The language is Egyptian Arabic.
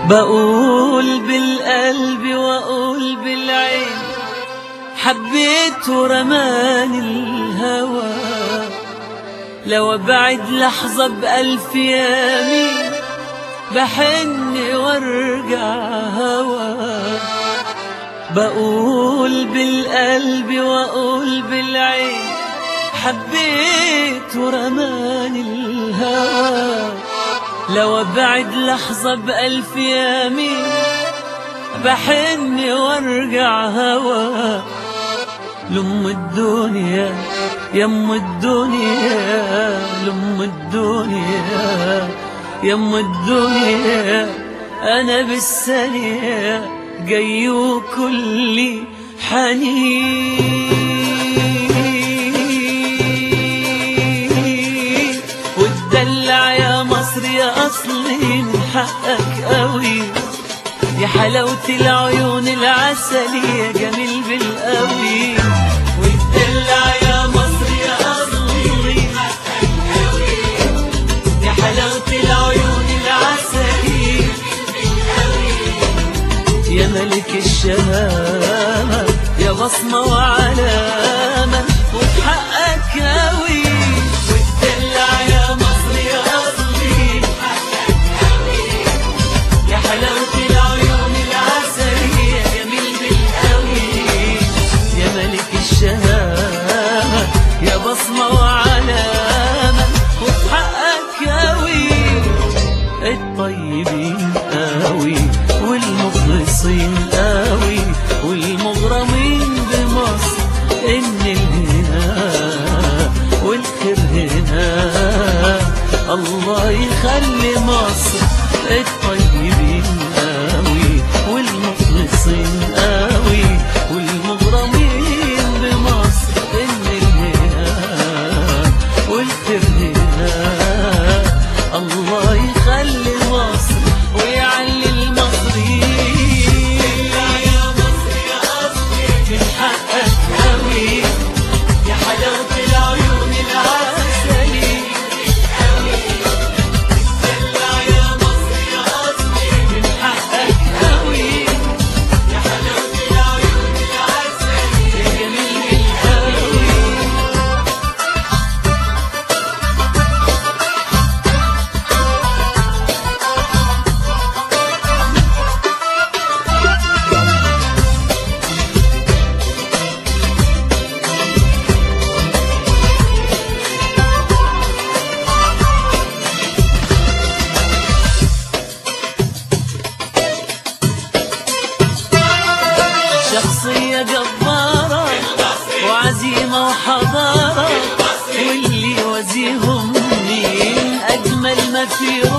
بقول بالقلب واقول بالعين حبيت ورماني الهوى لو ابعد لحظة بألف يمين بحن وارجع هوا بقول بالقلب واقول بالعين حبيت ورماني الهوى لو ابعد لحظة بألف يمين بحن وارجع هوا لأم الدنيا يم الدنيا لأم الدنيا يم الدنيا أنا بالثانية جاي وكلي حنين وتدلع يا مصر يا أصلي من حقك قوي يا حلاوة العيون العسلية جميل بالقوي وتدلع يا مصر يا أصلي يا حلاوة العيون العسلية يا ملك الشهامة يا بصمة وعلامة وبحقك قوي وتدلع يا مصر يا أصلي يا حلاوة العيون العسلية جميل بالقوي يا ملك الشهامة يا بصمة وعلامة وبحقك قوي الطيبين قوي والمخلصين قوي والمغرمين بمصر ان الهنا والخير هنا الله يخلي مصر الطيبين قوي والمخلصين قوي والمغرمين بمصر ان الهنا والخير هنا الله يخلي مصر ويعلي المصريين يا مصر يا أصلي من حقك قوي يا حلاوة العيون العسلي دلع يا مصر يا أصلي من حقك قوي يا حلاوة العيون العسلي يا جميل بالقوي شخصية جبارة وعزيمة وحضارة واللي يوازيهم مين أجمل ما فيهم